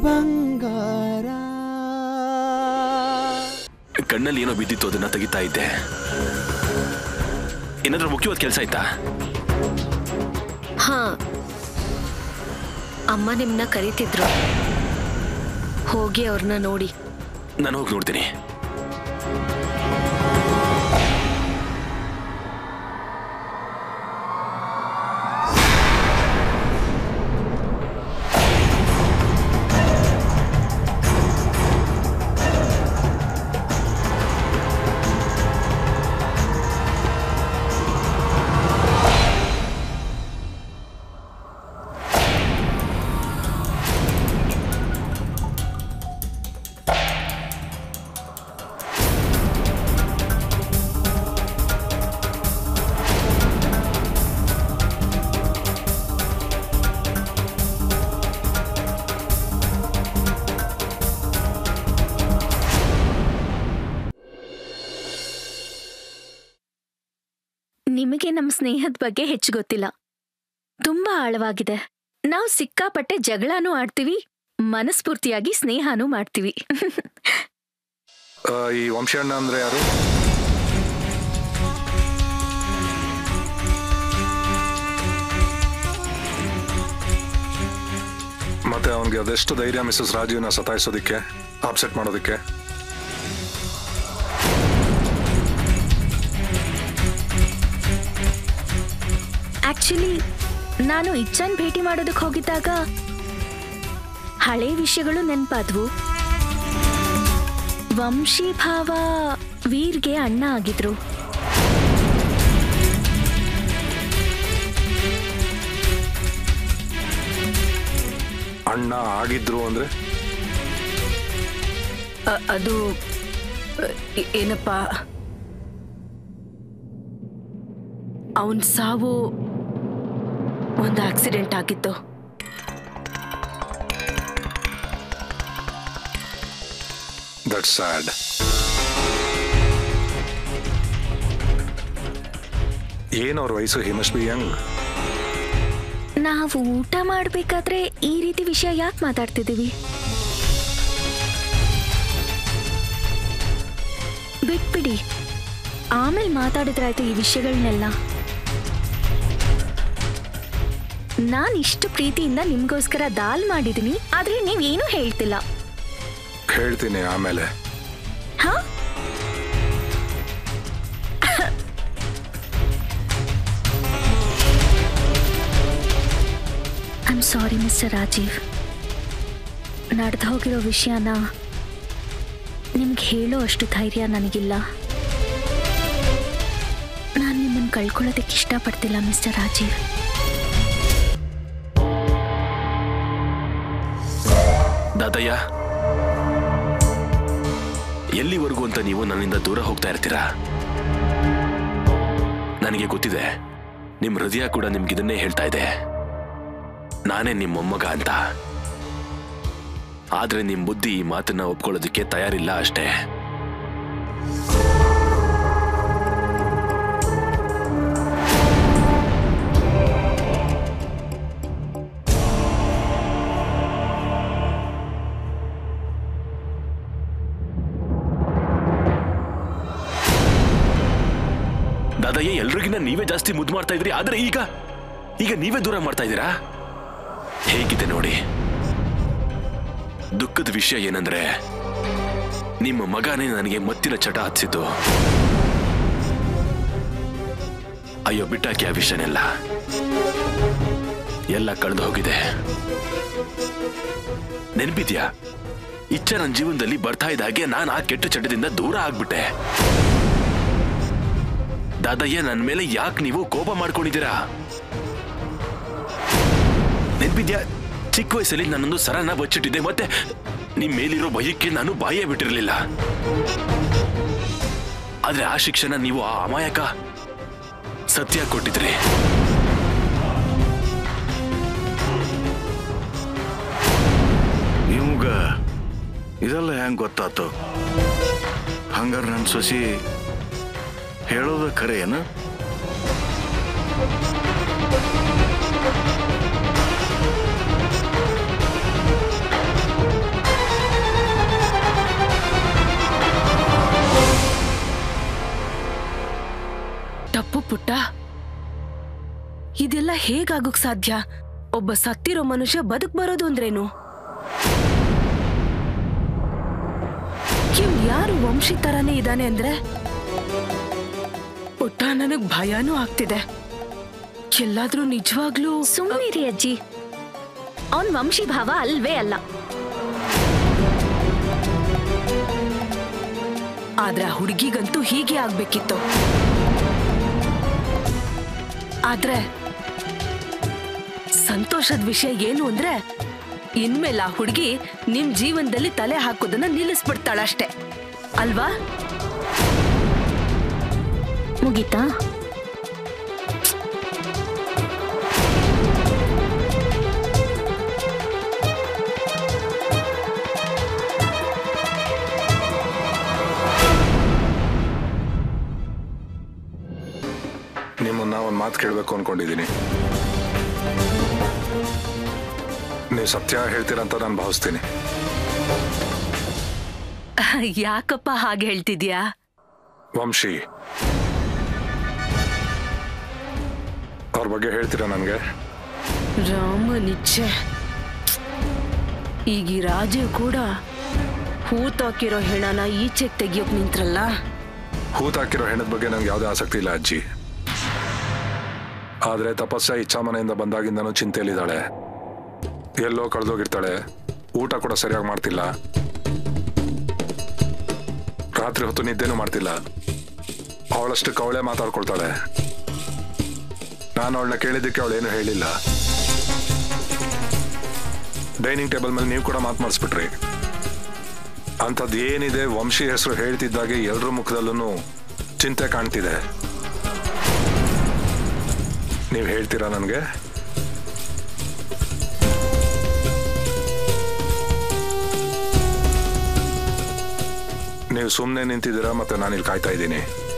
ಬಂಗಾರ ಕಣ್ಣಲ್ಲಿ ಏನೋ ಬಿದ್ದಿತ್ತು ಅದನ್ನ ತೆಗಿತಾ ಇದ್ದೆ ಏನಾದ್ರೂ ಮುಖ್ಯವಾದ ಕೆಲಸ ಆಯ್ತಾ ಹಾ ಅಮ್ಮ ನಿಮ್ನ ಕರೀತಿದ್ರು ಹೋಗಿ ಅವ್ರನ್ನ ನೋಡಿ ನಾನು ಹೋಗಿ ನೋಡ್ತೀನಿ ನಿಮಗೆ ನಮ್ಮ ಸ್ನೇಹದ ಬಗ್ಗೆ ಹೆಚ್ಚು ಗೊತ್ತಿಲ್ಲ ತುಂಬಾ ಆಳವಾಗಿದೆ ನಾವು ಸಿಕ್ಕಾಪಟ್ಟೆ ಜಗಳನೂ ಆಡ್ತೀವಿ ಮನಸ್ಫೂರ್ತಿಯಾಗಿ ಸ್ನೇಹನೂ ಮಾಡ್ತೀವಿ ಆ, ಈ ವಂಶೀಯಣ್ಣ ಅಂದ್ರೆ ಯಾರು ಮತ್ತೆ ಅವನಿಗೆ ಅದೆಷ್ಟು ಧೈರ್ಯ ಮಿಸಸ್ ರಾಜೀವ್ನ ಸತಾಯಿಸೋದಿಕ್ಕೆ ಅಪ್ಸೆಟ್ ಮಾಡೋದಿಕ್ಕೆ ಆಕ್ಚುಲಿ ನಾನು ಇಚ್ಛನ್ ಭೇಟಿ ಮಾಡೋದಕ್ಕೆ ಹೋಗಿದ್ದಾಗ ಹಳೆ ವಿಷಯಗಳು ನೆನ್ಪಾದ್ವು ವಂಶಿ ಭಾವ ವೀರ್ಗೆ ಅಣ್ಣ ಆಗಿದ್ರು ಅಣ್ಣ ಆಗಿದ್ರು ಅಂದ್ರೆ ಅ- ಅದು ಅ, ಏ- ಏನಪ್ಪ ಅವನ್ ಸಾವು ಒಂದು ಆಕ್ಸಿಡೆಂಟ್ ಆಗಿತ್ತು ದಟ್ ಸ್ಯಾಡ್ ಏನು ಅವ್ರ ವಯಸ್ಸು ಹಿ ಮಸ್ಟ್ ಬಿ ಯಂಗ್ ನಾವು ಊಟ ಮಾಡ್ಬೇಕಾದ್ರೆ ಈ ರೀತಿ ವಿಷಯ ಯಾಕೆ ಮಾತಾಡ್ತಿದ್ದೀವಿ ಬಿಟ್ಬಿಡಿ ಆಮೇಲೆ ಮಾತಾಡಿದ್ರಾಯ್ತು ಈ ವಿಷಯಗಳನ್ನೆಲ್ಲ ನಾನ್ ಇಷ್ಟು ಪ್ರೀತಿಯಿಂದ ನಿಮ್ಗೋಸ್ಕರ ದಾಲ್ ಮಾಡಿದೀನಿ ಆದ್ರೆ ನೀವೇನೂ ಹೇಳ್ತಿಲ್ಲ ಹೇಳ್ತೀನಿ ಆಮೇಲೆ ಹಾ ಐಮ್ ಸಾರಿ ಮಿಸ್ಟರ್ ರಾಜೀವ್ ನಡೆದು ಹೋಗಿರೋ ವಿಷಯನ ನಿಮ್ಗೆ ಹೇಳೋ ಅಷ್ಟು ಧೈರ್ಯ ನನಗಿಲ್ಲ ನಾನು ನಿಮ್ಮನ್ನು ಕಳ್ಕೊಳ್ಳೋದಕ್ಕೆ ಇಷ್ಟಪಡ್ತಿಲ್ಲ ಮಿಸ್ಟರ್ ರಾಜೀವ್ ದಾದಯ್ಯ ಎಲ್ಲಿವರೆಗೂ ಅಂತ ನೀವು ನನ್ನಿಂದ ದೂರ ಹೋಗ್ತಾ ಇರ್ತೀರಾ ನನಗೆ ಗೊತ್ತಿದೆ ನಿಮ್ ಹೃದಯ ಕೂಡ ನಿಮ್ಗಿದನ್ನೇ ಹೇಳ್ತಾ ಇದೆ ನಾನೇ ನಿಮ್ಮ ಮೊಮ್ಮಗ ಅಂತ ಆದ್ರೆ ನಿಮ್ ಬುದ್ಧಿ ಈ ಮಾತನ್ನ ಒಪ್ಕೊಳ್ಳೋದಕ್ಕೆ ತಯಾರಿಲ್ಲ ಅಷ್ಟೇ ದಾದಯ್ಯ ಎಲ್ರಿಗಿನ್ನ ನೀವೇ ಜಾಸ್ತಿ ಮುದ್ದು ಮಾಡ್ತಾ ಇದ್ರಿ ಆದ್ರೆ ಈಗ ಈಗ ನೀವೇ ದೂರ ಮಾಡ್ತಾ ಇದ್ದೀರಾ ಹೇಗಿದೆ ನೋಡಿ ದುಃಖದ ವಿಷಯ ಏನಂದ್ರೆ ನಿಮ್ಮ ಮಗನೇ ನನಗೆ ಮತ್ತಿನ ಚಟ ಹಚ್ಚಿದ್ದು ಅಯ್ಯೋ ಬಿಟ್ಟಾಕಿ ಆ ವಿಷಯನೆಲ್ಲ ಎಲ್ಲ ಕಳೆದು ಹೋಗಿದೆ ನೆನ್ಪಿದ್ಯಾ ಇಚ್ಛ ನನ್ನ ಜೀವನದಲ್ಲಿ ಬರ್ತಾ ಇದ್ದ ಹಾಗೆ ನಾನು ಆ ಕೆಟ್ಟ ಚಟದಿಂದ ದೂರ ಆಗ್ಬಿಟ್ಟೆ ದಾದಯ್ಯ ನನ್ನ ಮೇಲೆ ಯಾಕೆ ನೀವು ಕೋಪ ಮಾಡ್ಕೊಂಡಿದ್ದೀರಾ ನೆನ್ಪಿದ್ಯಾ ಚಿಕ್ಕ ವಯಸ್ಸಲ್ಲಿ ನಾನೊಂದು ಸರನ ಬಚ್ಚಿಟ್ಟಿದ್ದೆ ಮತ್ತೆ ನಿಮ್ ಮೇಲಿರೋ ಭಯಕ್ಕೆ ನಾನು ಬಾಯೇ ಬಿಟ್ಟಿರಲಿಲ್ಲ ಆದ್ರೆ ಆ ಶಿಕ್ಷಣ ನೀವು ಆ ಅಮಾಯಕ ಸತ್ಯ ಕೊಟ್ಟಿದ್ರಿ ನಿಮ್ಗ ಇದೆಲ್ಲ ಹೆಂಗ್ ಗೊತ್ತಾತು ಹಂಗಾರ ನನ್ನ ಸೊಸಿ ಹೇಳೋದ ಖರೆ ಏನು ಇದೆಲ್ಲ ಹೇಗಾಗೋಕ್ ಸಾಧ್ಯ ಒಬ್ಬ ಸತ್ತಿರೋ ಮನುಷ್ಯ ಬದುಕ್ ಬರೋದು ಅಂದ್ರೇನು ಇವ್ ಯಾರು ವಂಶಿ ತರಾನೇ ಇದ್ದಾನೆ ಅಂದ್ರೆ ಒಟ್ಟ ನನಗ್ ಭಯನೂ ಆಗ್ತಿದೆ ಎಲ್ಲಾದ್ರೂ ನಿಜವಾಗ್ಲೂ ಸುಮ್ಮನಿರಿ ಅಜ್ಜಿ ಅವನ್ ವಂಶಿ ಭಾವ ಅಲ್ವೇ ಅಲ್ಲ ಆದ್ರೆ ಆ ಹುಡುಗಿಗಂತೂ ಹೀಗೆ ಆಗ್ಬೇಕಿತ್ತು ಆದ್ರೆ ಸಂತೋಷದ ವಿಷಯ ಏನು ಅಂದ್ರೆ ಇನ್ಮೇಲೆ ಆ ಹುಡುಗಿ ನಿಮ್ ಜೀವನದಲ್ಲಿ ತಲೆ ಹಾಕೋದನ್ನ ನಿಲ್ಲಿಸ್ಬಿಡ್ತಾಳಷ್ಟೇ ಅಲ್ವಾ ಮುಗೀತಾ ನಿಮ್ಮನ್ನ ಒಂದು ಮಾತು ಕೇಳಬೇಕು ಅನ್ಕೊಂಡಿದ್ದೀನಿ ನೀವು ಸತ್ಯ ಹೇಳ್ತೀರಂತ ನಾನು ಭಾವಿಸ್ತೀನಿ ಯಾಕಪ್ಪ ಹಾಗೆ ಹೇಳ್ತಿದ್ಯಾ ವಂಶಿ ಅವ್ರ ಬಗ್ಗೆ ಹೇಳ್ತೀರಾ ನನಗೆ ರಾಮ ನಿಚ್ಚ ಈಗ ಈ ರಾಜೀವ್ ಕೂಡ ಹೂತಾಕಿರೋ ಹೆಣನ ಈಚೆಗೆ ತೆಗಿಯೋಕ್ ನಿಂತ್ರಲ್ಲ ಹೂತಾಕಿರೋ ಹೆಣ್ಣದ ಬಗ್ಗೆ ನನಗೆ ಯಾವುದೇ ಆಸಕ್ತಿ ಇಲ್ಲ ಅಜ್ಜಿ ಆದರೆ ತಪಸ್ಸ ಇಚ್ಛಾಮನೆಯಿಂದ ಬಂದಾಗಿಂದನೂ ಚಿಂತೆಯಲ್ಲಿದ್ದಾಳೆ ಎಲ್ಲೋ ಕಳೆದೋಗಿರ್ತಾಳೆ ಊಟ ಕೂಡ ಸರಿಯಾಗಿ ಮಾಡ್ತಿಲ್ಲ ರಾತ್ರಿ ಹೊತ್ತು ನಿದ್ದೆನೂ ಮಾಡ್ತಿಲ್ಲ ಅವಳಷ್ಟಕ್ಕೆ ಅವಳೇ ಮಾತಾಡ್ಕೊಳ್ತಾಳೆ ನಾನು ಅವಳನ್ನ ಕೇಳಿದ್ದಕ್ಕೆ ಅವಳೇನು ಹೇಳಿಲ್ಲ ಡೈನಿಂಗ್ ಟೇಬಲ್ ಮೇಲೆ ನೀವು ಕೂಡ ಮಾತು ಮಾಡಿಸ್ಬಿಟ್ರಿ ಅಂಥದ್ದು ಏನಿದೆ ವಂಶಿ ಹೆಸರು ಹೇಳ್ತಿದ್ದಾಗೆ ಎಲ್ರ ಮುಖದಲ್ಲೂ ಚಿಂತೆ ಕಾಣ್ತಿದೆ ನೀವು ಹೇಳ್ತೀರಾ ನನಗೆ ನೀವು ಸುಮ್ಮನೆ ನಿಂತಿದ್ದೀರಾ ಮತ್ತೆ ನಾನಿಲ್ಲಿ ಕಾಯ್ತಾ ಇದ್ದೀನಿ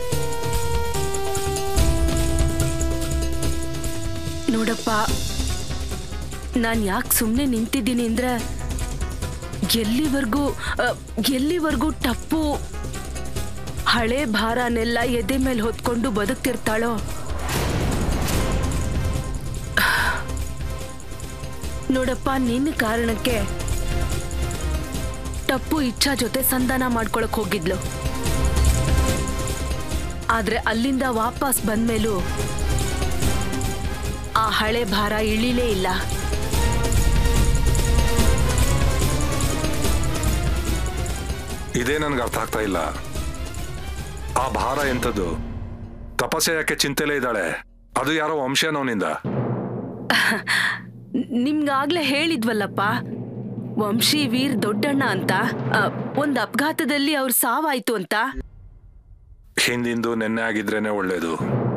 ನೋಡಪ್ಪ ನಾನ್ ಯಾಕೆ ಸುಮ್ಮನೆ ನಿಂತಿದ್ದೀನಿ ಅಂದ್ರೆ ಎಲ್ಲಿವರೆಗೂ ಅ, ಎಲ್ಲಿವರೆಗೂ ಟಪ್ಪು ಹಳೆ ಭಾರನೆಲ್ಲ ಎದೆ ಮೇಲೆ ಹೊತ್ಕೊಂಡು ಬದುಕ್ತಿರ್ತಾಳೋ ನೋಡಪ್ಪ ನಿನ್ನ ಕಾರಣಕ್ಕೆ ಟಪ್ಪು ಇಚ್ಛಾ ಜೊತೆ ಸಂಧಾನ ಮಾಡ್ಕೊಳಕ್ ಹೋಗಿದ್ಲು ಆದ್ರೆ ಅಲ್ಲಿಂದ ವಾಪಸ್ ಬಂದ್ಮೇಲೂ ಆ ಹಳೆ ಭಾರ ಇಳಿಲೇ ಇಲ್ಲ ಇದೇ ನನಗೆ ಅರ್ಥ ಆಗ್ತಾ ಇಲ್ಲ ಆ ಭಾರ ಎಂಥದ್ದು ತಪಸ್ಸೆ ಯಾಕೆ ಚಿಂತೆಲೇ ಇದ್ದಾಳೆ ಅದು ಯಾರೋ ವಂಶನವನಿಂದ ನಿಮ್ಗಾಗ್ಲೇ ಹೇಳಿದ್ವಲ್ಲಪ್ಪ ವಂಶಿ ವೀರ್ ದೊಡ್ಡಣ್ಣ ಅಂತ ಆ, ಒಂದ್ ಅಪಘಾತದಲ್ಲಿ ಅವ್ರ ಸಾವಾಯ್ತು ಅಂತ ಹಿಂದಿಂದು ನೆನ್ನೆ ಆಗಿದ್ರೇನೆ ಒಳ್ಳೇದು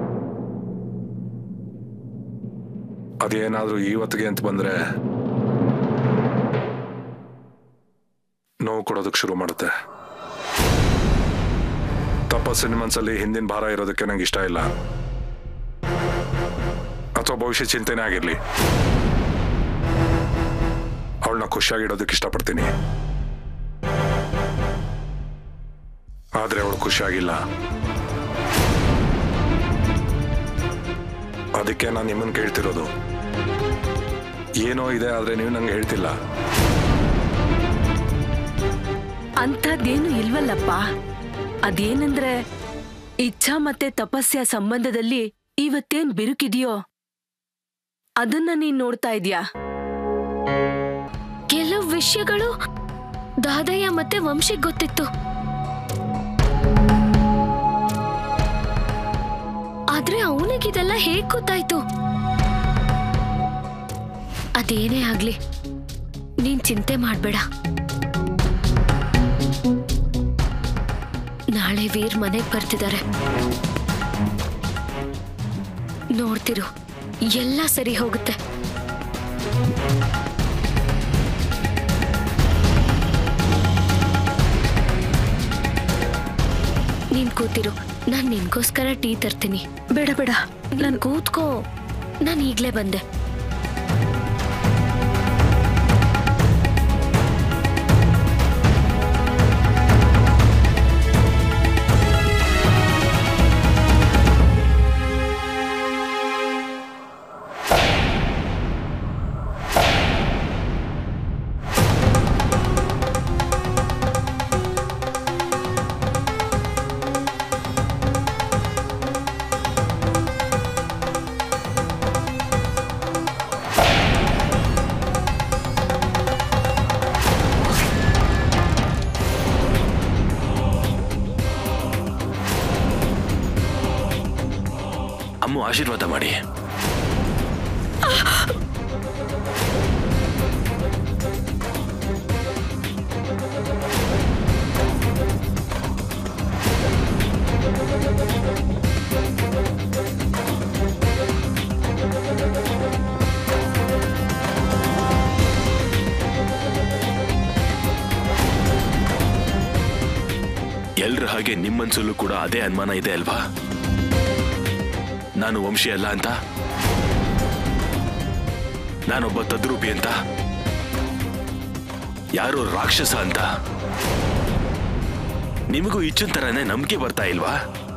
ಅದೇನಾದ್ರೂ ಇವತ್ತಿಗೆ ಅಂತ ಬಂದ್ರೆ ನೋವು ಕೊಡೋದಕ್ಕೆ ಶುರು ಮಾಡುತ್ತೆ ತಪಸ್ಸಿನ ಮನ್ಸಲ್ಲಿ ಹಿಂದಿನ ಭಾರ ಇರೋದಕ್ಕೆ ನಂಗೆ ಇಷ್ಟ ಇಲ್ಲ ಅಥವಾ ಭವಿಷ್ಯ ಚಿಂತೆನೇ ಆಗಿರ್ಲಿ ಅವಳನ್ನ ಖುಷಿಯಾಗಿಡೋದಕ್ಕೆ ಇಷ್ಟಪಡ್ತೀನಿ ಆದ್ರೆ ಅವಳು ಖುಷಿಯಾಗಿಲ್ಲ ಅದಕ್ಕೆ ನಾನು ನಿಮ್ಮನ್ನು ಕೇಳ್ತಿರೋದು ಏನೋ ಇದೆ ಆದ್ರೆ ನೀವು ನಂಗೆ ಹೇಳ್ತಿಲ್ಲ ಅಂಥದ್ದೇನು ಇಲ್ವಲ್ಲಪ್ಪ ಅದೇನಂದ್ರೆ ಇಚ್ಛಾ ಮತ್ತೆ ತಪಸ್ಯ ಸಂಬಂಧದಲ್ಲಿ ಇವತ್ತೇನ್ ಬಿರುಕಿದೆಯೋ ಅದನ್ನ ನೀನ್ ನೋಡ್ತಾ ಇದ್ಯಾ ಕೆಲವು ವಿಷಯಗಳು ದಾದಯ್ಯ ಮತ್ತೆ ವಂಶಿಗ್ ಗೊತ್ತಿತ್ತು ಆದ್ರೆ ಅವನಿಗಿದೆಲ್ಲ ಹೇಗ್ ಗೊತ್ತಾಯ್ತು ಅದೇನೇ ಆಗ್ಲಿ ನೀನ್ ಚಿಂತೆ ಮಾಡ್ಬೇಡ ನಾಳೆ ವೀರ್ ಮನೆಗ್ ಬರ್ತಿದ್ದಾರೆ ನೋಡ್ತಿರು ಎಲ್ಲ ಸರಿ ಹೋಗುತ್ತೆ ನೀನ್ ಕೂತಿರು ನಾನ್ ನಿನ್ಗೋಸ್ಕರ ಟೀ ತರ್ತೀನಿ ಬೇಡ ಬೇಡ ನನ್ ಕೂತ್ಕೋ ನಾನ್ ಈಗ್ಲೇ ಬಂದೆ ಆಶೀರ್ವಾದ ಮಾಡಿ ಎಲ್ರ ಹಾಗೆ ನಿಮ್ಮನ್ಸಲ್ಲೂ ಕೂಡ ಅದೇ ಅನುಮಾನ ಇದೆ ಅಲ್ವಾ ನಾನು ವಂಶಿ ಅಲ್ಲ ಅಂತ ನಾನೊಬ್ಬ ತದ್ರೂಪಿ ಅಂತ ಯಾರೋ ರಾಕ್ಷಸ ಅಂತ ನಿಮಗೂ ಇಚ್ಛನ್ ತರನೇ ನಂಬಿಕೆ ಬರ್ತಾ ಇಲ್ವಾ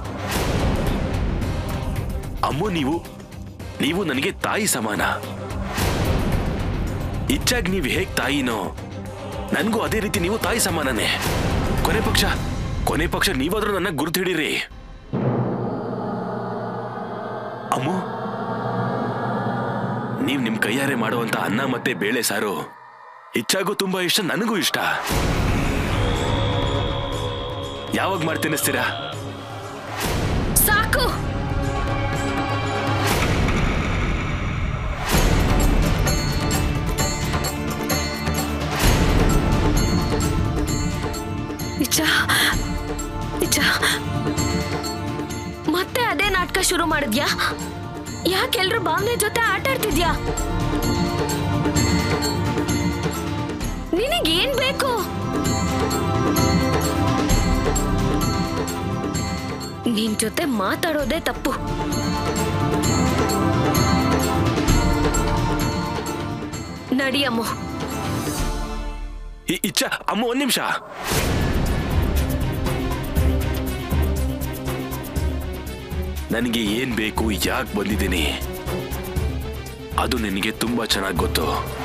ಅಮ್ಮು ನೀವು ನೀವು ನನಗೆ ತಾಯಿ ಸಮಾನ ಇಚ್ಛಾಗ್ ನೀವು ಹೇಗ್ ತಾಯಿನೋ ನನಗೂ ಅದೇ ರೀತಿ ನೀವು ತಾಯಿ ಸಮಾನನೇ ಕೊನೆ ಪಕ್ಷ ಕೊನೆ ಪಕ್ಷ ನೀವಾದ್ರೂ ನನ್ನ ಗುರುತು ಹಿಡೀರಿ ಅಮ್ಮು ನೀವ್ ನಿಮ್ ಕೈಯಾರೆ ಮಾಡುವಂತ ಅನ್ನ ಮತ್ತೆ ಬೇಳೆ ಸಾರು ಇಚ್ಛಾಗೂ ತುಂಬಾ ಇಷ್ಟ ನನಗೂ ಇಷ್ಟ ಯಾವಾಗ ಮಾಡ್ತೇನಿಸ್ತೀರಾ ಸಾಕು ಇಚ್ಛಾ ಇಚ್ಛಾ ಮತ್ತೆ ಅದೇ ನಾಟಕ ಶುರು ಮಾಡಿದ್ಯಾ ಯಾಕೆಲ್ರು ಭಾವನೆ ಜೊತೆ ಆಟ ಆಡ್ತಿದ್ಯಾ ನಿನಗೇನ್ ಬೇಕು ನಿನ್ ಜೊತೆ ಮಾತಾಡೋದೇ ತಪ್ಪು ನಡಿಯಮ್ಮ ಇ- ಇಚ್ಛಾ ಅಮ್ಮ ಒಂದ್ ನಿಮಿಷ ನನಗೆ ಏನ್ ಬೇಕು ಯಾಕೆ ಬಂದಿದ್ದೀನಿ ಅದು ನಿನಗೆ ತುಂಬಾ ಚೆನ್ನಾಗಿ ಗೊತ್ತು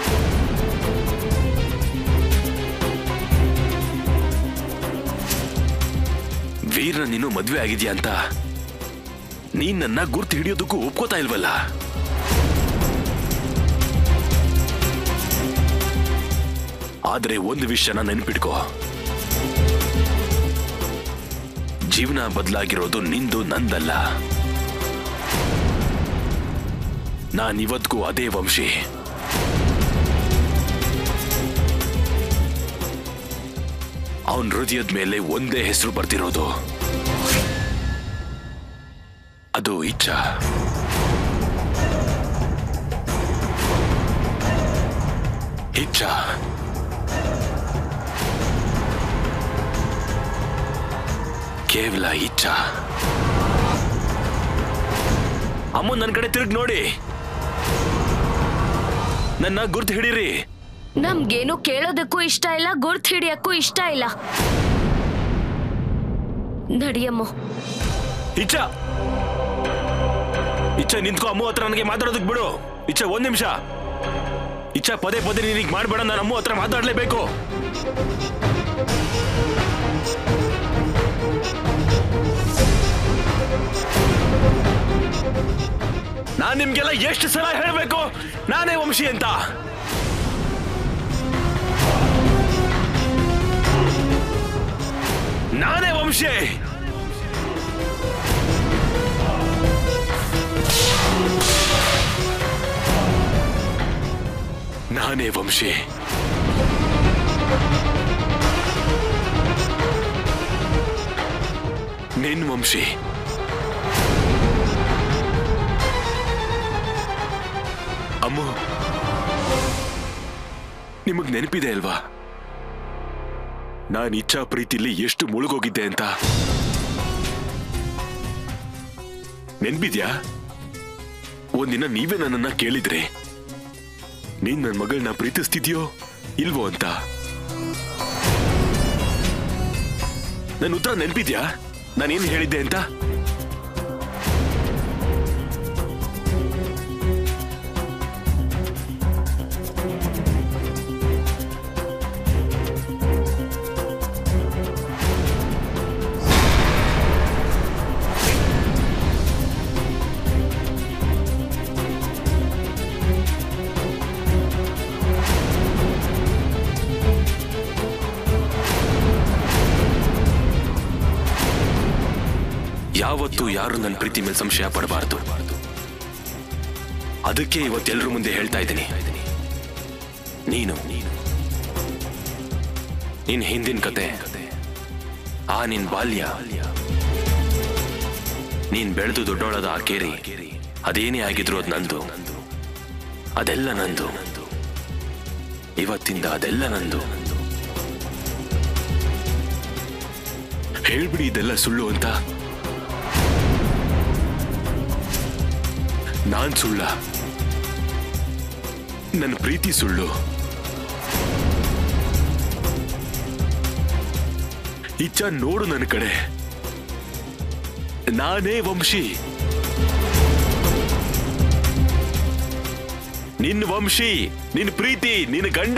ವೀರ್ನ ನೀನು ಮದ್ವೆ ಆಗಿದ್ಯಾ ಅಂತ ನೀನ್ ನನ್ನ ಗುರ್ತು ಹಿಡಿಯೋದಕ್ಕೂ ಒಪ್ಕೋತಾ ಇಲ್ವಲ್ಲ ಆದ್ರೆ ಒಂದು ವಿಷಯನ ನೆನ್ಪಿಟ್ಕೋ ಜೀವನ ಬದಲಾಗಿರೋದು ನಿಂದು ನಂದಲ್ಲ ನಾನಿವತ್ಗೂ ಅದೇ ವಂಶಿ ಅವನ್ ಹೃದಯದ ಮೇಲೆ ಒಂದೇ ಹೆಸರು ಬರ್ತಿರೋದು ಅದು ಇಚ್ಛಾ ಇಚ್ಛಾ ಕೇವಲ ಇಚ್ಛಾ ಅಮ್ಮ ನನ್ನ ಕಡೆ ತಿರುಗಿ ನೋಡಿ ನನ್ನ ಗುರ್ತು ಹಿಡೀರಿ ನಮ್ಗೇನು ಕೇಳೋದಕ್ಕೂ ಇಷ್ಟ ಇಲ್ಲ ಗುರ್ತ್ ಹಿಡಿಯಕ್ಕೂ ಇಷ್ಟ ಇಲ್ಲ ನಡಿಯಮ್ಮ ಇಚ್ಛಾ ಇಚ್ಛಾ ನಿಂತ್ಕೋ ಅಮ್ಮ ಹತ್ರ ನನಗೆ ಮಾತಾಡೋದಕ್ಕೆ ಬಿಡು ಇಚ್ಛಾ ಒಂದ್ ನಿಮಿಷ ಇಚ್ಛಾ ಪದೇ ಪದೇ ನೀನಿಗೆ ಮಾಡಬೇಡ ನಾನು ಅಮ್ಮ ಹತ್ರ ಮಾತಾಡ್ಲೇಬೇಕು ನಾನ್ ನಿಮ್ಗೆಲ್ಲ ಎಷ್ಟು ಸಲ ಹೇಳ್ಬೇಕು ನಾನೇ ವಂಶಿ ಅಂತ ನಾನೇ ವಂಶಿ ನಾನೇ ವಂಶಿ ನಿನ್ ವಂಶಿ ಅಮ್ಮ ನಿಮಗ್ ನೆನಪಿದೆ ಅಲ್ವಾ ನಾನು ಇಚ್ಛಾ ಪ್ರೀತಿಲಿ ಎಷ್ಟು ಮುಳುಗೋಗಿದ್ದೆ ಅಂತ ನೆನ್ಪಿದ್ಯಾ ಒಂದಿನ ನೀವೇ ನನ್ನನ್ನ ಕೇಳಿದ್ರಿ ನೀನ್ ನನ್ನ ಮಗಳನ್ನ ಪ್ರೀತಿಸ್ತಿದ್ಯೋ ಇಲ್ವೋ ಅಂತ ನನ್ನ ಉತ್ತರ ನೆನ್ಪಿದ್ಯಾ ನಾನೇನ್ ಹೇಳಿದ್ದೆ ಅಂತ ಯಾವತ್ತೂ ಯಾರು ನನ್ನ ಪ್ರೀತಿ ಮೇಲೆ ಸಂಶಯ ಪಡಬಾರ್ದು ಅದಕ್ಕೆ ಇವತ್ತೆಲ್ಲರ ಮುಂದೆ ಹೇಳ್ತಾ ಇದ್ದೀನಿ ನೀನು ನೀನು ನಿನ್ ಹಿಂದಿನ ಕತೆ ಆ ನಿನ್ ಬಾಲ್ಯ ನೀನ್ ಬೆಳೆದು ದೊಡ್ಡೋಳದ ಆ ಕೇರಿ ಅದೇನೇ ಆಗಿದ್ರು ಅದು ನಂದು ಅದೆಲ್ಲ ನಂದು ಇವತ್ತಿಂದ ಅದೆಲ್ಲ ನಂದು ಹೇಳ್ಬಿಡಿ ಇದೆಲ್ಲ ಸುಳ್ಳು ಅಂತ ನಾನ್ ಸುಳ್ಳ ನನ್ನ ಪ್ರೀತಿ ಸುಳ್ಳು ಇಚ್ಛ ನೋಡು ನನ್ನ ಕಡೆ ನಾನೇ ವಂಶಿ ನಿನ್ ವಂಶಿ ನಿನ್ ಪ್ರೀತಿ ನಿನ್ ಗಂಡ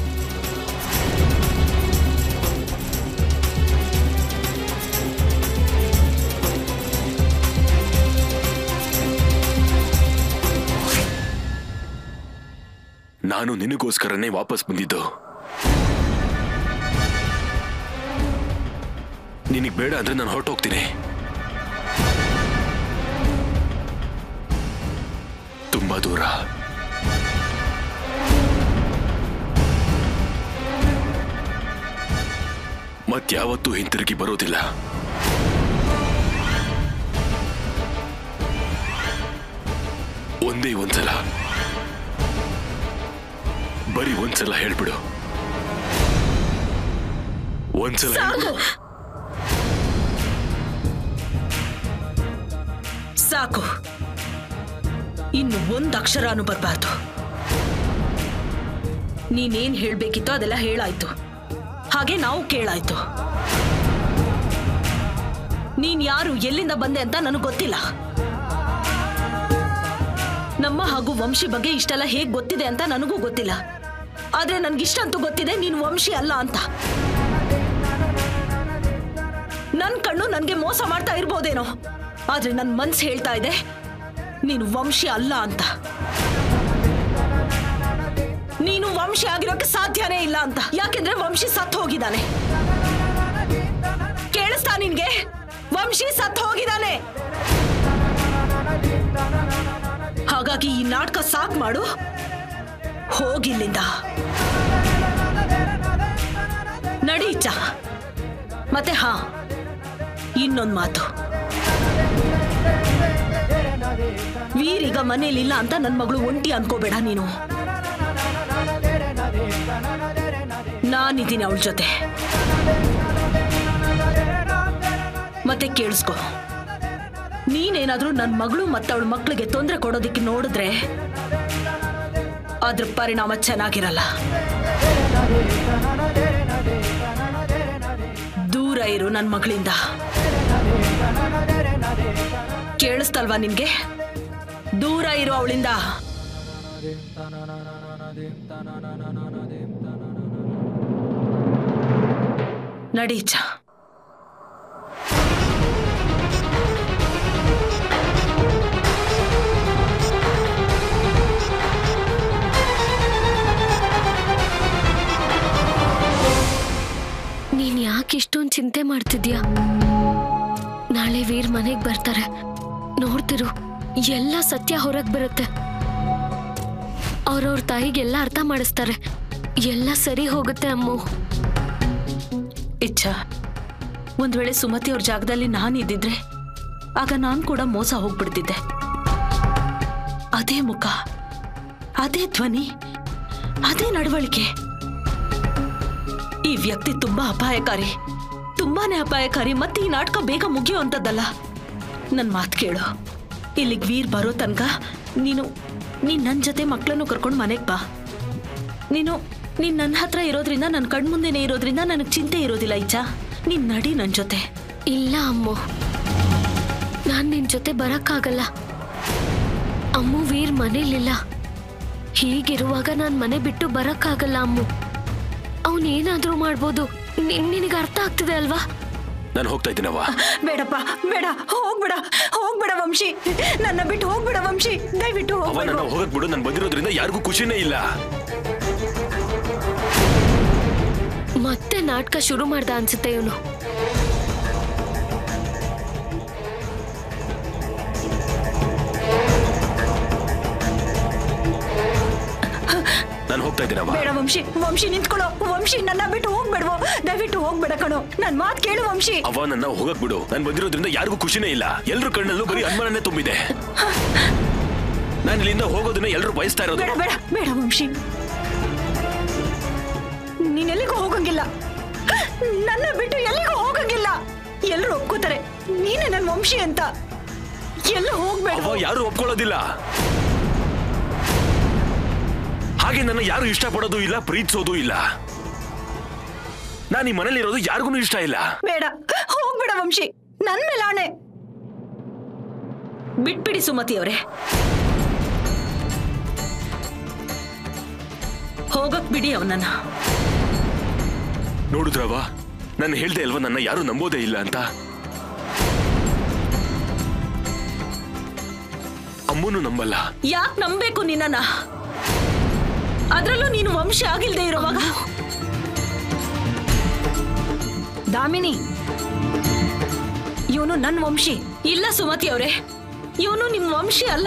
ನಾನು ನಿನಗೋಸ್ಕರನೇ ವಾಪಸ್ ಬಂದಿದ್ದು ನಿನಗ್ ಬೇಡ ಅಂದ್ರೆ ನಾನು ಹೊರಟೋಗ್ತೀನಿ ತುಂಬಾ ದೂರ ಮತ್ಯಾವತ್ತೂ ಹಿಂತಿರುಗಿ ಬರೋದಿಲ್ಲ ಒಂದೇ ಒಂದ್ಸಲ ಬರೀ ಒಂದ್ಸಲ ಹೇಳ್ಬಿಡು ಒಂದ್ಸಲ ಹೇಳ್ಬಿಡು. ಸಾಕು ಇನ್ನು ಒಂದ್ ಅಕ್ಷರನೂ ಬರಬಾರ್ದು ನೀನೇನ್ ಹೇಳ್ಬೇಕಿತ್ತೋ ಅದೆಲ್ಲ ಹೇಳಾಯ್ತು ಹಾಗೆ ನಾವು ಕೇಳಾಯ್ತು ನೀನ್ ಯಾರು ಎಲ್ಲಿಂದ ಬಂದೆ ಅಂತ ನನಗೆ ಗೊತ್ತಿಲ್ಲ ನಮ್ಮ ಹಾಗೂ ವಂಶಿ ಬಗ್ಗೆ ಇಷ್ಟೆಲ್ಲ ಹೇಗ್ ಗೊತ್ತಿದೆ ಅಂತ ನನಗೂ ಗೊತ್ತಿಲ್ಲ ಆದ್ರೆ ನನ್ಗಿಷ್ಟ ಅಂತೂ ಗೊತ್ತಿದೆ ನೀನು ವಂಶಿ ಅಲ್ಲ ಅಂತ ನನ್ ಕಣ್ಣು ನನ್ಗೆ ಮೋಸ ಮಾಡ್ತಾ ಇರ್ಬೋದೇನೋ ಆದ್ರೆ ನನ್ ಮನ್ಸು ಹೇಳ್ತಾ ಇದೆ ನೀನು ವಂಶಿ ಅಲ್ಲ ಅಂತ ನೀನು ವಂಶಿ ಆಗಿರೋಕೆ ಸಾಧ್ಯನೇ ಇಲ್ಲ ಅಂತ ಯಾಕೆಂದ್ರೆ ವಂಶಿ ಸತ್ ಹೋಗಿದ್ದಾನೆ ಕೇಳಿಸ್ತಾ ನಿನ್ಗೆ ವಂಶಿ ಸತ್ ಹೋಗಿದ್ದಾನೆ ಹಾಗಾಗಿ ಈ ನಾಟಕ ಸಾಕ್ ಮಾಡು ಹೋಗಿಲ್ಲಿಂದ ನಡಿ ಇಚ್ಚ ಮತ್ತೆ ಹಾ ಇನ್ನೊಂದು ಮಾತು ವೀರೀಗ ಮನೇಲಿಲ್ಲ ಅಂತ ನನ್ನ ಮಗಳು ಒಂಟಿ ಅನ್ಕೋಬೇಡ ನೀನು ನಾನಿದ್ದೀನಿ ಅವಳ ಜೊತೆ ಮತ್ತೆ ಕೇಳಿಸ್ಕೊ ನೀನೇನಾದ್ರೂ ನನ್ನ ಮಗಳು ಮತ್ತೆ ಅವಳ ಮಕ್ಕಳಿಗೆ ತೊಂದರೆ ಕೊಡೋದಿಕ್ಕೆ ನೋಡಿದ್ರೆ ಅದ್ರ ಪರಿಣಾಮ ಚೆನ್ನಾಗಿರಲ್ಲ ದೂರ ಇರು ನನ್ನ ಮಗಳಿಂದ ಕೇಳಿಸ್ತಲ್ವಾ ನಿನ್ಗೆ ದೂರ ಇರು ಅವಳಿಂದ ನಡೀಚ ನೀನ್ ಯಾಕೆ ಇಷ್ಟೊಂದು ಚಿಂತೆ ಮಾಡ್ತಿದ್ಯಾ ನಾಳೆ ವೀರ್ ಮನೆಗ್ ಬರ್ತಾರೆ ನೋಡ್ತಿರು ಎಲ್ಲ ಸತ್ಯ ಹೊರಗ್ ಬರುತ್ತೆ ಅವ್ರವ್ರ ತಾಯಿಗೆಲ್ಲ ಅರ್ಥ ಮಾಡಿಸ್ತಾರೆ ಎಲ್ಲ ಸರಿ ಹೋಗುತ್ತೆ ಅಮ್ಮು ಇಚ್ಛಾ ಒಂದ್ ವೇಳೆ ಸುಮತಿ ಅವ್ರ ಜಾಗದಲ್ಲಿ ನಾನು ಇದ್ದಿದ್ರೆ ಆಗ ನಾನ್ ಕೂಡ ಮೋಸ ಹೋಗ್ಬಿಡ್ತಿದ್ದೆ ಅದೇ ಮುಖ ಅದೇ ಧ್ವನಿ ಅದೇ ನಡವಳಿಕೆ ಈ ವ್ಯಕ್ತಿ ತುಂಬಾ ಅಪಾಯಕಾರಿ ತುಂಬಾನೇ ಅಪಾಯಕಾರಿ ಮತ್ತೆ ಈ ನಾಟಕ ಬೇಗ ಮುಗಿಯುವಂಥದ್ದಲ್ಲ ನನ್ ಮಾತು ಕೇಳು ಇಲ್ಲಿಗೆ ವೀರ್ ಬರೋ ತನಕ ನೀನು ನೀನ್ ನನ್ನ ಜೊತೆ ಮಕ್ಕಳನ್ನು ಕರ್ಕೊಂಡು ಮನೆಗೆ ಬಾ ನೀನು ನೀನ್ ನನ್ನ ಹತ್ರ ಇರೋದ್ರಿಂದ ನನ್ನ ಕಣ್ಮುಂದೆನೇ ಇರೋದ್ರಿಂದ ನನಗೆ ಚಿಂತೆ ಇರೋದಿಲ್ಲ ಈಚಾ ನೀನ್ ನಡಿ ನನ್ನ ಜೊತೆ ಇಲ್ಲ ಅಮ್ಮು ನಾನ್ ನಿನ್ ಜೊತೆ ಬರಕ್ಕಾಗಲ್ಲ ಅಮ್ಮು ವೀರ್ ಮನೇಲಿಲ್ಲ ಹೀಗಿರುವಾಗ ನಾನ್ ಮನೆ ಬಿಟ್ಟು ಬರಕ್ಕಾಗಲ್ಲ ಅಮ್ಮು ಅವನ್ ಏನಾದ್ರೂ ಮಾಡ್ಬೋದು ನಿನ್ ನಿನಗೆ ಅರ್ಥ ಆಗ್ತಿದೆ ಅಲ್ವಾ ನಾನು ಹೋಗ್ತಾ ಇದ್ದೀನವ್ವ ಬೇಡಪ್ಪ ಬೇಡ ಹೋಗ್ಬೇಡ ಹೋಗ್ಬೇಡ ವಂಶಿ ನನ್ನ ಬಿಟ್ಟು ಹೋಗ್ಬೇಡ ವಂಶಿ ದಯವಿಟ್ಟು ಅವ ಹೋಗ್ಬೇಡ ನನ್ನ ಹೋಗಕ್ ಬಿಡು ನಾನು ಬಂದಿರೋದ್ರಿಂದ ಯಾರಿಗೂ ಖುಷಿನೇ ಇಲ್ಲ ಮತ್ತೆ ನಾಟಕ ಶುರು ಮಾಡ್ದ ಅನ್ಸುತ್ತೆ ಇವನು ನಾನು ಹೋಗ್ತಾ ಇದ್ದೀನವ್ವ ಬೇಡ ವಂಶಿ ವಂಶಿ ನಿಂತ್ಕೊಳ್ಳೋ ವಂಶಿ ನನ್ನ ಬಿಟ್ಟು ಹೋಗ್ಬೇಡವೋ ದಯವಿಟ್ಟು ಹೋಗ್ಬೇಡ ಕಣೋ ನನ್ ಮಾತ್ ಕೇಳು ವಂಶಿ ಅವ್ವ ನನ್ನ ಹೋಗಕ್ ಬಿಡು ನಾನು ಬಂದಿರೋದ್ರಿಂದ ಯಾರಿಗೂ ಖುಷಿನೇ ಇಲ್ಲ ಎಲ್ರ ಕಣ್ಣಲ್ಲೂ ಬರೀ ಅನುಮಾನನೇ ತುಂಬಿದೆ ನಾನು ಇಲ್ಲಿಂದ ಹೋಗೋದನ್ನ ಎಲ್ಲರೂ ಬಯಸ್ತಾ ಇರೋದು ಬೇಡ ಬೇಡ ಬೇಡ ವಂಶಿ ನೀನೆಲ್ಲಿಗೂ ಹೋಗಂಗಿಲ್ಲ ನನ್ನ ಬಿಟ್ಟು ಎಲ್ಲಿಗೂ ಹೋಗಂಗಿಲ್ಲ ಎಲ್ಲರೂ ಒಪ್ಕೋತಾರೆ ನೀನೇ ನನ್ ವಂಶಿ ಅಂತ ಎಲ್ಲ ಹೋಗ್ಬೇಡ ಅವ್ವ ಯಾರು ಒಪ್ಕೊಳ್ಳೋದಿಲ್ಲ ಹಾಗೆ ನನ್ನ ಯಾರು ಇಷ್ಟಪಡೋದು ಇಲ್ಲ ಪ್ರೀತಿಸೋದು ಇಲ್ಲ ನಾನು ಈ ಮನೇಲಿ ಇರೋದು ಯಾರಿಗೂ ಇಷ್ಟ ಇಲ್ಲ ಬೇಡ ಹೋಗ್ಬೇಡ ವಂಶಿ ನನ್ ಮೇಲೆ ಆಣೆ ಬಿಟ್ಬಿಡಿ ಸುಮತಿ ಅವರೇ ಹೋಗಕ್ ಬಿಡಿ ಅವನನ್ನ ನೋಡಿದ್ರವ ನಾನು ಹೇಳ್ದೆ ಅಲ್ವಾ ನನ್ನ ಯಾರು ನಂಬೋದೇ ಇಲ್ಲ ಅಂತ ಅಮ್ಮನು ನಂಬಲ್ಲ ಯಾಕೆ ನಂಬೇಕು ನಿನ್ನನ್ನ ಅದ್ರಲ್ಲೂ ನೀನು ವಂಶ ಆಗಿಲ್ದೇ ಇರೋವಾಗ ದಾಮಿನಿ ಇವನು ನನ್ ವಂಶಿ ಇಲ್ಲ ಸುಮತಿ ಅವರೇ ಇವನು ನಿಮ್ ವಂಶಿ ಅಲ್ಲ